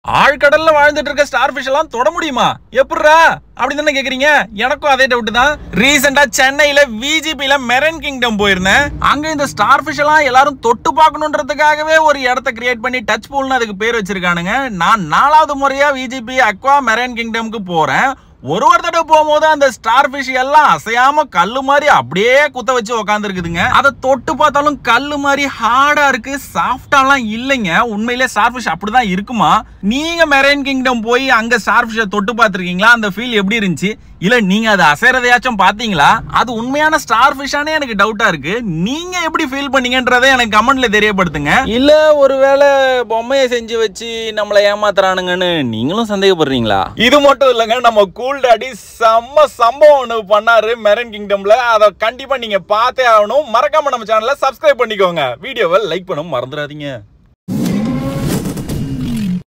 ஆழ்கடல்ல வாழ்ந்துட்டு இருக்க star fish எல்லாம் தொட முடியுமா எப்படிரா அப்படி தானே கேக்குறீங்க எனக்கும் அதே டவுட் தான் ரீசெண்டா சென்னையில விஜிபில மெரன் கிங்டம் போயிருந்தேன் அங்க இந்த ஸ்டார் ஃபிஷ் எல்லாம் எல்லாரும் தொட்டு பார்க்கணுன்றதுக்காகவே ஒரு இடத்த கிரியேட் பண்ணி டச் பூல்னு அதுக்கு பேர் வச்சிருக்கானுங்க நான் நாலாவது முறையா விஜிபி அக்வா மெரன் கிங்டம்க்கு போறேன் ஒரு ஒரு தடவை போகும்போது அந்த ஸ்டார் ஃபிஷ் எல்லாம் அசையாம கல்லு மாதிரி அப்படியே குத்த வச்சு உக்காந்துருக்குதுங்க அதை தொட்டு பார்த்தாலும் கல்லு மாதிரி ஹார்டா இருக்கு சாஃப்டாலாம் இல்லைங்க உண்மையிலே ஸ்டார் ஃபிஷ் அப்படிதான் இருக்குமா நீங்க மெரைன் கிங்டம் போய் அங்க ஸ்டார் ஃபிஷ்ஷை தொட்டு பார்த்திருக்கீங்களா அந்த ஃபீல் எப்படி இருந்துச்சு இல்ல நீங்க அதை அசைறதையாச்சும் பாத்தீங்களா அது உண்மையான ஸ்டார் ஃபிஷ்ஷானே எனக்கு டவுட்டா இருக்கு நீங்க எப்படி ஃபீல் பண்ணீங்கன்றதை எனக்கு கமெண்ட்ல தெரியப்படுத்துங்க இல்ல ஒருவேளை பொம்மையை செஞ்சு வச்சு நம்மளை ஏமாத்துறானுங்கன்னு நீங்களும் சந்தேகப்படுறீங்களா இது மட்டும் இல்லைங்க நம்ம கூல் டாடி செம்ம சம்பவம் ஒன்று பண்ணாரு மெரன் கிங்டம்ல அதை கண்டிப்பா நீங்க பார்த்தே ஆகணும் மறக்காம நம்ம சேனலை சப்ஸ்கிரைப் பண்ணிக்கோங்க வீடியோவை லைக் பண்ண மறந்துடாதீங்க